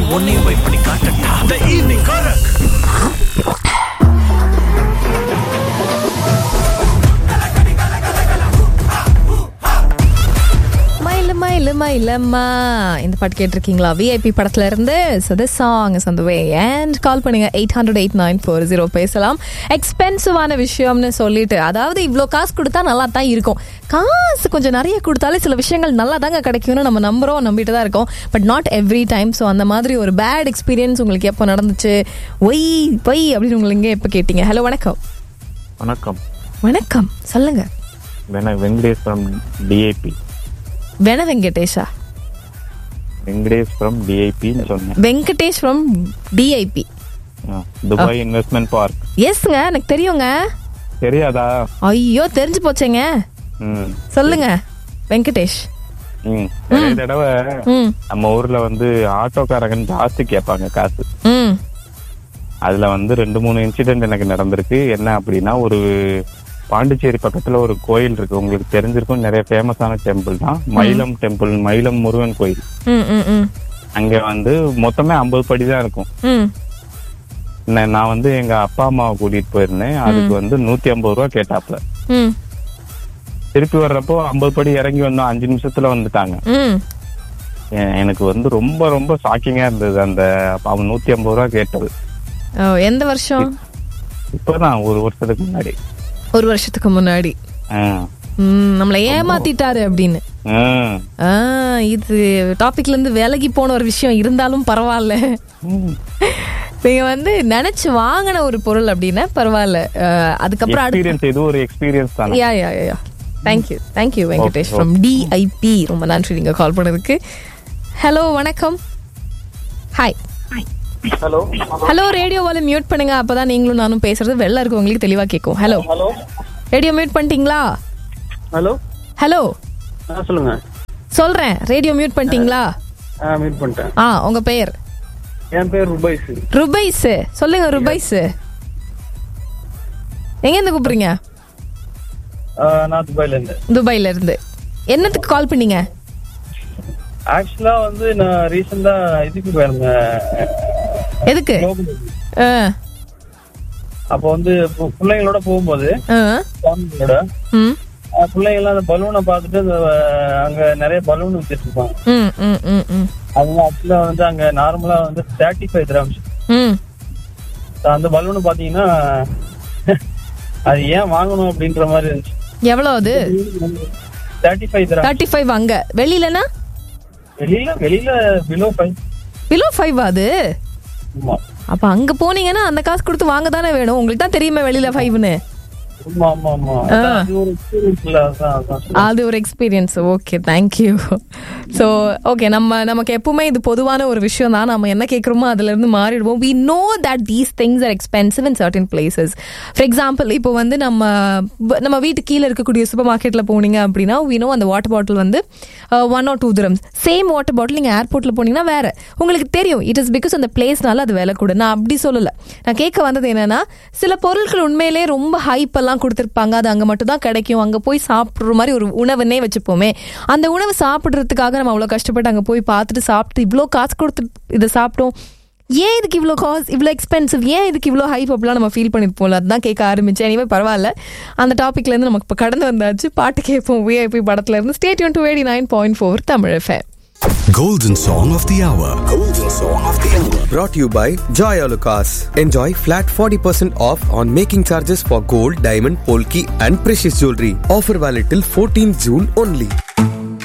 உன்னையும் போய் பண்ணி காட்டட்டா த ஈவினிங் காரக் மயில மயில மயிலம்மா இந்த பாட்டு கேட்டிருக்கீங்களா விஐபி படத்துல இருந்து so this song is on the way and call பண்ணுங்க eight hundred eight nine four zero பேசலாம் எக்ஸ்பென்சிவான விஷயம்னு சொல்லிட்டு அதாவது இவ்வளோ காசு கொடுத்தா நல்லா தான் இருக்கும் காசு கொஞ்சம் நிறைய கொடுத்தாலே சில விஷயங்கள் நல்லா தாங்க கிடைக்கும்னு நம்ம நம்புறோம் நம்பிட்டு தான் இருக்கோம் but not every time so அந்த மாதிரி ஒரு பேட் எக்ஸ்பீரியன்ஸ் உங்களுக்கு எப்போ நடந்துச்சு ஒய் ஒய் அப்படின்னு உங்களுக்கு எப்போ கேட்டீங்க ஹலோ வணக்கம் வணக்கம் வணக்கம் சொல்லுங்க வென வெங்கடேஸ்வரம் டிஐபி வென வெங்கடேஷா வெங்கடேஸ்வரம் டிஐபின்னு சொன்னேன் வெங்கடேஷ் ஃப்ரம் டிஐபி ஆ, துபாய் இன்வெஸ்ட்மெண்ட் பார்க் எஸ்ங்க எனக்கு தெரியுங்க தெரியாதா ஐயோ தெரிஞ்சு போச்சேங்க ம் சொல்லுங்க வெங்கடேஷ் ம் நிறைய தடவை ம் நம்ம ஊர்ல வந்து ஆட்டோக்காரங்கன்னு ஜாஸ்தி கேட்பாங்க காசு ம் அதுல வந்து ரெண்டு மூணு இன்சிடென்ட் எனக்கு நடந்திருக்கு என்ன அப்படின்னா ஒரு பாண்டிச்சேரி பக்கத்துல ஒரு கோயில் இருக்கு உங்களுக்கு தெரிஞ்சிருக்கும் நிறைய ஃபேமஸான டெம்பிள் தான் மயிலம் டெம்பிள் மயிலம் முருகன் கோயில் ம் ம் ம் அங்க வந்து மொத்தமே ஐம்பது படி தான் இருக்கும் ம் நான் நான் வந்து எங்க அப்பா அம்மாவை கூட்டிட்டு போயிருந்தேன் அதுக்கு வந்து நூத்தி ஐம்பது ரூபா கேட்டாப்ல ம் திருப்பி வர்றப்போ ஐம்பது படி இறங்கி வந்தோம் அஞ்சு நிமிஷத்துல வந்துட்டாங்க ம் எ- எனக்கு வந்து ரொம்ப ரொம்ப ஷாக்கிங்கா இருந்தது அந்த அவன் நூத்தி ஐம்பது ரூபா கேட்டது ஓ எந்த வருஷம் இப்பதான் ஒரு வருஷத்துக்கு முன்னாடி ஒரு வருஷத்துக்கு முன்னாடி ஆ. ம் நம்மளை ஏமாத்திட்டாரு அப்படின்னு ஆ. ஆ இது டாபிக்ல இருந்து விலகி போன ஒரு விஷயம் இருந்தாலும் பரவாயில்ல ம். நீங்க வந்து நினைச்சு வாங்கின ஒரு பொருள் அப்படின்னா பரவாயில்ல அஹ், அதுக்கப்புறம் அடுத்து எக்ஸ்பீரியன்ஸ் இது ஒரு எக்ஸ்பீரியன்ஸ் தானே yeah yeah yeah thank you thank you Venkatesh from DIP ரொம்ப நன்றி நீங்க கால் பண்ணதுக்கு ஹலோ வணக்கம் ஹாய் ஹலோ ஹலோ ரேடியோ வால மியூட் பண்ணுங்க அப்பதான் நீங்களும் நானும் பேசுறது வெளில இருக்கவங்களுக்கு தெளிவா கேட்கும் ஹலோ ஹலோ ரேடியோ மியூட் பண்ணிட்டீங்களா ஹலோ ஹலோ ஆ சொல்லுங்க சொல்றேன் ரேடியோ மியூட் பண்ணிட்டீங்களா ஆ மீட் பண்ணிட்டேன் ஆ உங்க பெயர் என் பேர் ருபைஸ் ருபைஸ் சொல்லுங்க ருபைஸ் எங்க இருந்து கூப்பிடுறீங்க நான் துபாயில இருந்து துபாயில இருந்து என்னத்துக்கு கால் பண்ணீங்க ஆக்சுவலா வந்து நான் ரீசெண்டா இதுக்கு போயிருந்தேன் எதுக்கு global. ஆ, அப்போ வந்து பு- பிள்ளைங்களோட போகும்போது ஆ, ஃபேமிலியோட ம், பிள்ளைங்க எல்லாம் அந்த பலூனை பார்த்துட்டு அந்த அஹ், அங்க நிறைய பலூன் வச்சுட்டு இருப்பாங்க ம், ம், ம், ம், அவங்க ஆக்சுவலா வந்து அங்க நார்மலா வந்து தேர்ட்டி ஃபைவ் கிராம்ஸ் ம். அந்த பலூன் பாத்தீங்கன்னா அது ஏன் வாங்கணும் அப்படின்ற மாதிரி இருந்துச்சு எவ்வளோ அது thirty five gram thirty five அங்க வெளியிலனா வெளியில வெளியில பிலோ ஃபைவ் பிலோ ஃபைவ் அது ஆமா அப்ப அங்க போனீங்கன்னா அந்த காசு கொடுத்து வாங்க தானே வேணும் உங்களுக்கு தான் தெரியுமே வெளியில ஃபைவ்னு ஆமா ஆமா ஆமா அதான் அது ஒரு எக்ஸ்பீரியன்ஸ் இல்ல அதான் அதான் சொல்றேன். அது ஒரு experience okay thank you so okay நம்ம நமக்கு எப்பவுமே இது பொதுவான ஒரு விஷயம் தான் நம்ம என்ன கேட்குறோமோ அதுல இருந்து மாறிடுவோம் we know that these things are expensive in certain places for example இப்போ வந்து நம்ம வ- நம்ம வீட்டு கீழே இருக்கக்கூடிய சூப்பர் மார்க்கெட்ல போனீங்க அப்படின்னா வி நோ அந்த வாட்டர் பாட்டில் வந்து one or two dirhams same water bottle நீங்கள் ஏர்போர்ட்ல போனீங்கன்னா வேற உங்களுக்கு தெரியும் இட் இஸ் பிகாஸ் அந்த பிளேஸ்னால அது விலை கூட நான் அப்படி சொல்லல நான் கேட்க வந்தது என்னன்னா சில பொருட்கள் உண்மையிலே ரொம்ப ஹைப் எல்லாம் கொடுத்துருப்பாங்க அது அங்க மட்டும் தான் கிடைக்கும் அங்க போய் சாப்பிடுற மாதிரி ஒரு உணவுன்னே வச்சுப்போமே அந்த உணவு சாப்பிடுறதுக்காக நம்ம அவ்வளவு கஷ்டப்பட்டு அங்க போய் பார்த்துட்டு சாப்பிட்டு இவ்வளோ காசு கொடுத்து இதை சாப்பிட்டோம் ஏன் இதுக்கு இவ்வளோ காஸ் இவ்வளோ எக்ஸ்பென்சிவ் ஏன் இதுக்கு இவ்வளோ ஹைப் அப்படிலாம் நம்ம ஃபீல் பண்ணிருப்போம்ல அதுதான் கேட்க ஆரம்பிச்சேன் இனிமே பரவாயில்ல அந்த டாபிக்ல இருந்து நமக்கு இப்போ கடந்து வந்தாச்சு பாட்டு கேட்போம் விஐபி படத்துல இருந்து stay tuned to eighty nine point four Tamil FM Golden Song of the Hour. Golden Song of the Hour. Brought to you by Joy Alucas. Enjoy flat 40% off on making charges for gold, diamond, polki and precious jewelry. Offer valid till 14 June only.